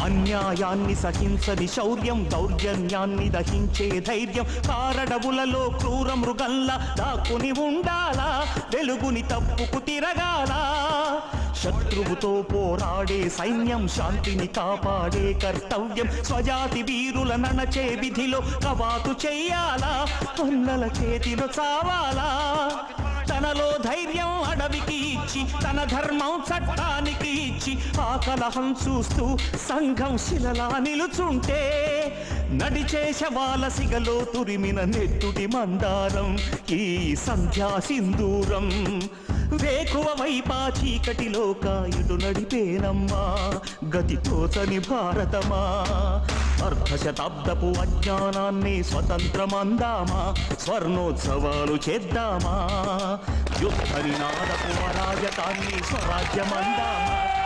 అన్యాయాన్ని సహించని శౌర్యం దౌర్జన్యాన్ని దహించే ధైర్యం కారడవులలో క్రూర మృగంలా దాక్కుని ఉండాలా వెలుగుని తప్పుకు తిరగాల శత్రువుతో పోరాడే సైన్యం శాంతిని కాపాడే కర్తవ్యం స్వజాతి వీరుల ననచే విధిలో కవాతు చెయ్యాలా అన్నల చేతిలో చావాలా తనలో ధైర్యం అడవికి ఇచ్చి తన ధర్మం చట్టానికి ఇచ్చి ఆ కలహం చూస్తూ సంఘం శిలలా నిలుచుంటే నడిచే శవాల సిగలో తురిమిన నెత్తుటి మందారం ఈ సంధ్యా సింధూరం వేకువ వైపా చీకటిలో కాయుడు నడిపేనమ్మా గతి తోచని భారతమా అర్ధ శతాబ్దపు అజ్ఞానాన్ని స్వతంత్రమందామా స్వర్ణోత్సవాలు చేద్దామా యుద్ధ నినాదపు అరాజకాన్ని స్వరాజ్యమందామా